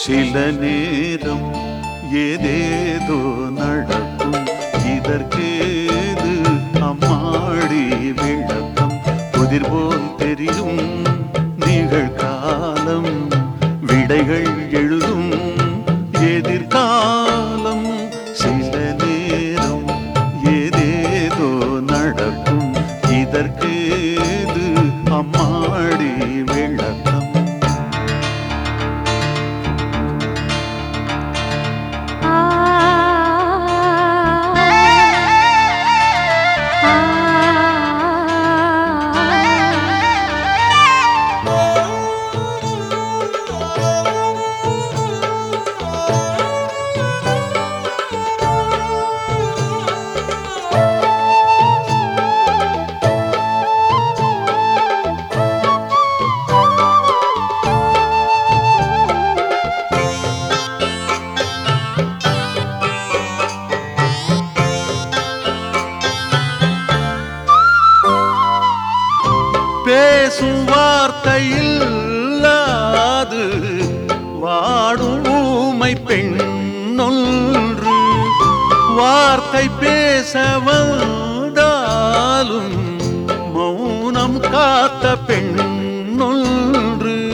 சில நேரம் ஏதேதோ நடக்கும் இதற்கேது அம்மாடி விளக்கம் புதிர் போல் தெரியும் நிகழ்காலம் விடைகள் எழுதும் எதிர்காலம் சில நேரம் ஏதேதோ நடக்கும் இதற்கேது அம்மாடி விளக்கம் ஆ பேசும் வார்த்தையில்லாது வாடும் ஊமை பெண்ணொன்று வார்த்தை பேச வந்தாலும் மௌனம் காத்த பெண்ணொன்று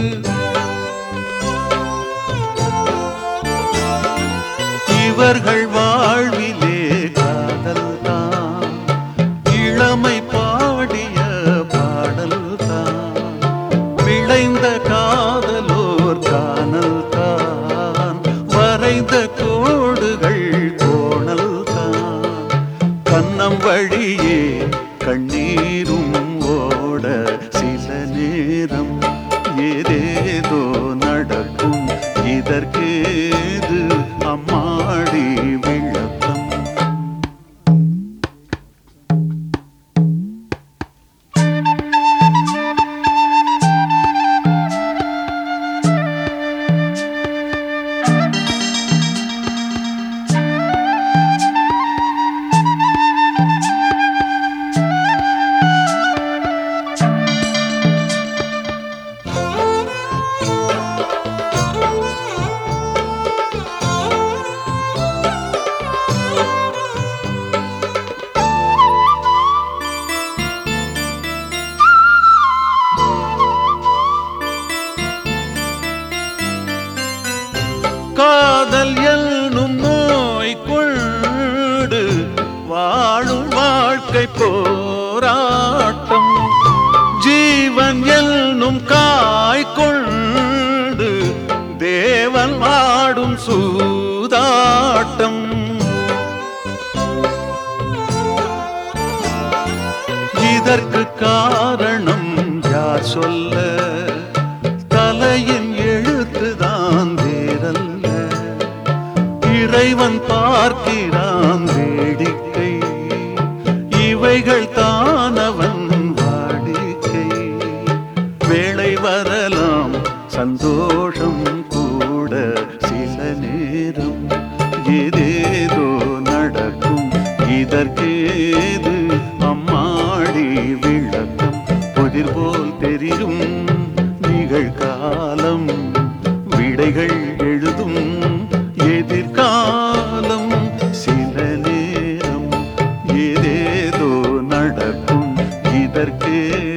இவர்கள் வாழ்விலே காதல் தான் இளமை பாடிய பாடல் தான் விளைந்த காதலோர் காணல் தான் வரைந்த கோடுகள் கோணல் தான் கன்னம் வழியே கண்ணீரும் ஓட சில நேரம் ஏதேதோ நடக்கும் இதற்கேது அம்மாடி விளக்கம் காதல் என்னும் நோய் கொண்டு வாழும் வாழ்க்கை போராட்டம் ஜீவன் என்னும் காய் கொண்டு தேவன் ஆடும் சூதாட்டம் இதற்கு காரணம் யார் சொல்ல தலையின் எழுத்துதான் வேறல்ல இறைவன் பார்க்கிறான் வேடிக்கை இவைகள் தானவன் வாடிக்கை வேளை வரலாம் சந்தோஷம் கூட சில நேரம் ஏதேதோ நடக்கும் இதற்கேது அம்மாடி விளக்கம் புதிர் போல் தெரியும் நிகழ்காலம் விடைகள் எழுதும் எதிர்காலம் சில நேரம் ஏதேதோ நடக்கும் இதற்கே